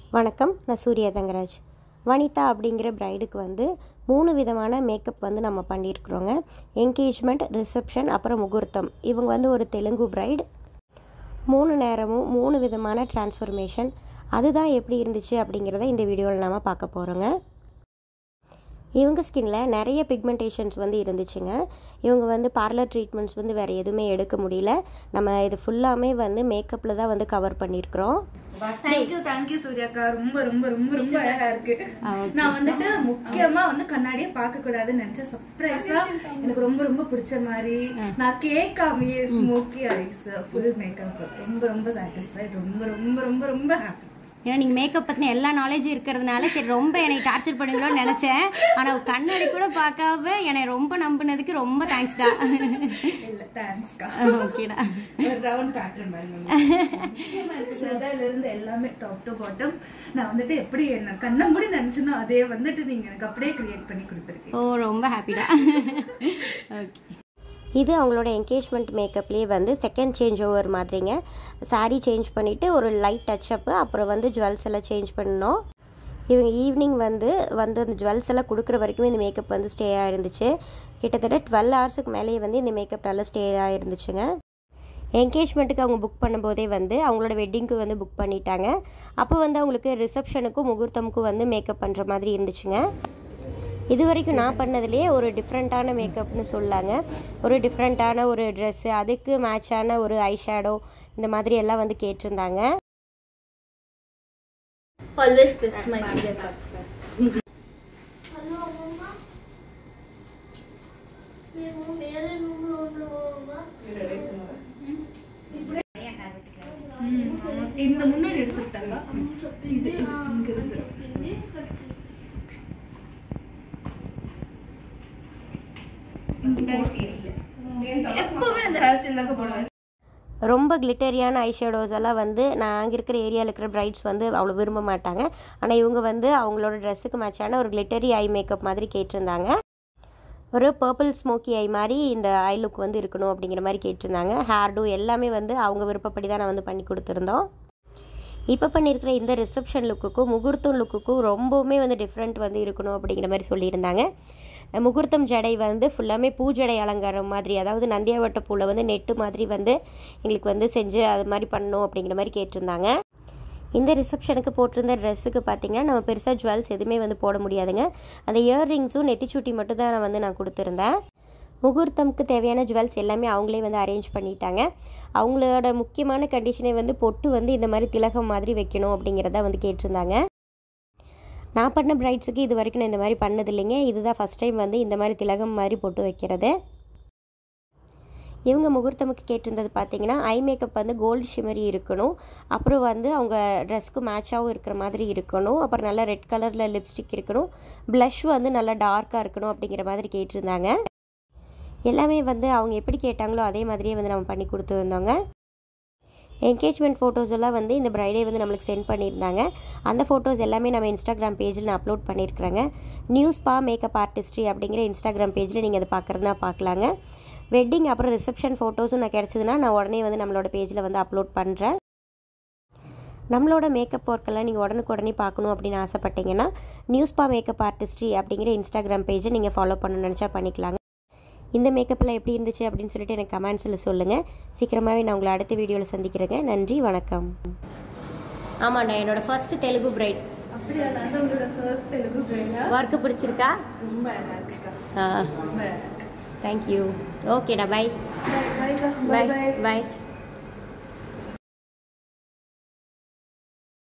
வணக்கம் நான் சூர்யா தங்கராஜ் வனிதா அப்படிங்கிற பிரைடுக்கு வந்து மூணு விதமான மேக்கப் வந்து நம்ம பண்ணியிருக்கிறோங்க என்கேஜ்மெண்ட் ரிசப்ஷன் அப்புறம் முகூர்த்தம் இவங்க வந்து ஒரு தெலுங்கு பிரைடு மூணு நேரமும் மூணு விதமான டிரான்ஸ்ஃபர்மேஷன் அதுதான் எப்படி இருந்துச்சு அப்படிங்கிறத இந்த வீடியோவில் நாம் பார்க்க போகிறோங்க இவங்க ஸ்கின்ல நிறைய பிக்மெண்டேஷன்ஸ் வந்து இருந்துச்சுங்க இவங்க வந்து பார்லர் ட்ரீட்மெண்ட்ஸ் வந்து வேறு எதுவுமே எடுக்க முடியல நம்ம இது ஃபுல்லாமே வந்து மேக்கப்பில் தான் வந்து கவர் பண்ணியிருக்கிறோம் தேங்க்யூ தேங்க்யூ சூர்யாக்கா ரொம்ப ரொம்ப ரொம்ப ரொம்ப அழகா இருக்கு நான் வந்துட்டு முக்கியமா வந்து கண்ணாடியே பார்க்க கூடாதுன்னு நினைச்சேன் சர்ப்ரைஸா எனக்கு ரொம்ப ரொம்ப பிடிச்ச மாதிரி நான் கேட்காமயே ஸ்மோக்கி ஐஸ் ஃபுல் மேக்கப் ரொம்ப ரொம்ப சாட்டிஸ்ஃபைட் ரொம்ப ரொம்ப ரொம்ப ரொம்ப ஹாப்பி ஏன்னா நீங்கள் மேக்கப் பற்றின எல்லா நாலேஜும் இருக்கிறதுனால சரி ரொம்ப என்னை டார்ச்சர் பண்ணுவீங்களோன்னு நினச்சேன் ஆனால் கண்ணாடி கூட பார்க்காம என்னை ரொம்ப நம்பினதுக்கு ரொம்ப தேங்க்ஸ்டா இல்ல தேங்க்ஸ்க்கா ஓகேடா ஒரு ரவுண்ட் காட்டுறேன் பாருங்க இருந்து எல்லாமே டாப் டு பாட்டம் நான் வந்துட்டு எப்படி என்ன கண்ண மூடி நினைச்சனோ அதே வந்துட்டு நீங்க எனக்கு அப்படியே கிரியேட் பண்ணி கொடுத்துருக்கீங்க ஓ ரொம்ப ஹாப்பிடா ஓகே இது அவங்களோட என்கேஜ்மெண்ட் மேக்கப்லேயே வந்து செகண்ட் சேஞ்ச் ஓவர் மாதிரிங்க saree சேஞ்ச் பண்ணிவிட்டு ஒரு லைட் டச்சப்பு அப்புறம் வந்து ஜுவல்ஸ் எல்லாம் சேஞ்ச் பண்ணோம் இவங்க ஈவினிங் வந்து வந்து அந்த ஜுவல்ஸ் எல்லாம் கொடுக்குற வரைக்கும் இந்த மேக்கப் வந்து ஸ்டே ஆயிருந்துச்சு கிட்டத்தட்ட டுவெல் ஹவர்ஸுக்கு மேலேயே வந்து இந்த மேக்கப் நல்லா ஸ்டே ஆயிருந்துச்சுங்க என்கேஜ்மெண்ட்டுக்கு அவங்க புக் பண்ணும்போதே வந்து அவங்களோட வெட்டிங்க்கு வந்து புக் பண்ணிட்டாங்க அப்போ வந்து அவங்களுக்கு ரிசப்ஷனுக்கும் முகூர்த்தமுக்கும் வந்து மேக்கப் பண்ணுற மாதிரி இருந்துச்சுங்க இது வரைக்கும் நான் பண்ணதுலேயே ஒரு டிஃப்ரெண்ட்டான மேக்கப்னு சொல்லாங்க ஒரு டிஃப்ரெண்ட்டான ஒரு ட்ரெஸ்ஸு அதுக்கு மேட்சான ஒரு ஐ ஷேடோ இந்த மாதிரி எல்லாம் வந்து கேட்டிருந்தாங்க ஆல்வேஸ் பெஸ்ட் மை சூர்யாக்கா இந்த முன்னாடி எடுத்துக்கிட்டாங்க இது இங்க இருந்து எப்பவுமே அந்த ஹேர் ஸ்டைல் தாங்க போடுவேன் ரொம்ப கிளிட்டரியான ஐ ஷேடோஸ் எல்லாம் வந்து நான் அங்கே இருக்கிற ஏரியாவில் இருக்கிற பிரைட்ஸ் வந்து அவ்வளோ விரும்ப மாட்டாங்க ஆனால் இவங்க வந்து அவங்களோட ட்ரெஸ்ஸுக்கு மேட்சான ஒரு கிளிட்டரி ஐ மேக்கப் மாதிரி கேட்டிருந்தாங்க ஒரு பர்பிள் ஸ்மோக்கி ஐ மாதிரி இந்த ஐ லுக் வந்து இருக்கணும் அப்படிங்கிற மாதிரி கேட்டிருந்தாங்க ஹேர் டூ எல்லாமே வந்து அவங்க விருப்பப்படி தான் நான் வந்து பண்ணி கொடுத்துருந்தோம் இப்போ பண்ணியிருக்கிற இந்த ரிசப்ஷன் லுக்குக்கும் முகூர்த்தம் லுக்குக்கும் ரொம்பவுமே வந்து டிஃப்ரெண்ட் வந்து இருக்கணும் அப்படிங்கிற மாதிரி சொல்லியிருந்தாங்க முகூர்த்தம் ஜடை வந்து ஃபுல்லாமே பூஜடை அலங்காரம் மாதிரி அதாவது நந்தியாவட்ட பூவில் வந்து நெட்டு மாதிரி வந்து எங்களுக்கு வந்து செஞ்சு அது மாதிரி பண்ணணும் அப்படிங்கிற மாதிரி கேட்டிருந்தாங்க இந்த ரிசப்ஷனுக்கு போட்டிருந்த ட்ரெஸ்ஸுக்கு பார்த்தீங்கன்னா நம்ம பெருசாக ஜுவல்ஸ் எதுவுமே வந்து போட முடியாதுங்க அந்த இயர்ரிங்ஸும் நெத்திச்சுட்டி மட்டும் தான் நான் வந்து நான் கொடுத்துருந்தேன் முகூர்த்தம்க்கு தேவையான ஜுவல்ஸ் எல்லாமே அவங்களே வந்து அரேஞ்ச் பண்ணிட்டாங்க அவங்களோட முக்கியமான கண்டிஷனே வந்து பொட்டு வந்து இந்த மாதிரி திலகம் மாதிரி வைக்கணும் அப்படிங்கிறத வந்து கேட்டிருந்தாங்க நான் பண்ண பிரைட்ஸுக்கு இது வரைக்கும் நான் இந்த மாதிரி பண்ணது இல்லைங்க இதுதான் ஃபஸ்ட் டைம் வந்து இந்த மாதிரி திலகம் மாதிரி பொட்டு வைக்கிறது இவங்க முகூர்த்தமுக்கு கேட்டிருந்தது பார்த்தீங்கன்னா ஐ மேக்கப் வந்து கோல்டு ஷிமரி இருக்கணும் அப்புறம் வந்து அவங்க ட்ரெஸ்க்கு மேட்சாகவும் இருக்கிற மாதிரி இருக்கணும் அப்புறம் நல்லா ரெட் கலரில் லிப்ஸ்டிக் இருக்கணும் ப்ளஷ் வந்து நல்லா டார்க்காக இருக்கணும் அப்படிங்கிற மாதிரி கேட்டிருந்தாங்க எல்லாமே வந்து அவங்க எப்படி கேட்டாங்களோ அதே மாதிரியே வந்து நம்ம பண்ணி கொடுத்துருந்தோங்க என்கேஜ்மெண்ட் ஃபோட்டோஸ் எல்லாம் வந்து இந்த பிரைடே வந்து நம்மளுக்கு சென்ட் பண்ணியிருந்தாங்க அந்த ஃபோட்டோஸ் எல்லாமே நம்ம இன்ஸ்டாகிராம் பேஜில் நான் அப்லோட் பண்ணியிருக்கிறேங்க நியூஸ் பா மேக்கப் ஆர்டிஸ்ட்ரி அப்படிங்கிற இன்ஸ்டாகிராம் பேஜில் நீங்கள் அதை பார்க்குறதுனா பார்க்கலாங்க வெட்டிங் அப்புறம் ரிசப்ஷன் ஃபோட்டோஸும் நான் கிடச்சதுன்னா நான் உடனே வந்து நம்மளோட பேஜில் வந்து அப்லோட் பண்ணுறேன் நம்மளோட மேக்கப் ஒர்க்கெல்லாம் நீங்கள் உடனுக்குடனே பார்க்கணும் அப்படின்னு ஆசைப்பட்டீங்கன்னா நியூஸ் பா மேக்கப் ஆர்டிஸ்ட்ரி அப்படிங்கிற இன்ஸ்டாகிராம் பேஜை நீங்கள் ஃபாலோ பண்ணணும்னு நினச்சா பண்ணிக்கலாங்க இந்த மேக்கப்பில் எப்படி இருந்துச்சு அப்படின்னு சொல்லிட்டு எனக்கு கமெண்ட்ஸில் சொல்லுங்கள் சீக்கிரமாகவே நான் உங்களை அடுத்த வீடியோவில் சந்திக்கிறேங்க நன்றி வணக்கம் ஆமாண்டா என்னோட ஃபர்ஸ்ட் தெலுங்கு பிரைட் அப்படியா நான் தான் உங்களோட ஃபர்ஸ்ட் தெலுங்கு பிரைடா ஒர்க்கு பிடிச்சிருக்கா ரொம்ப அழகா இருக்குக்கா ரொம்ப அழகா இருக்கு தேங்க்யூ ஓகேடா பை பாய் பாய்க்கா பை பாய் பாய் பாய்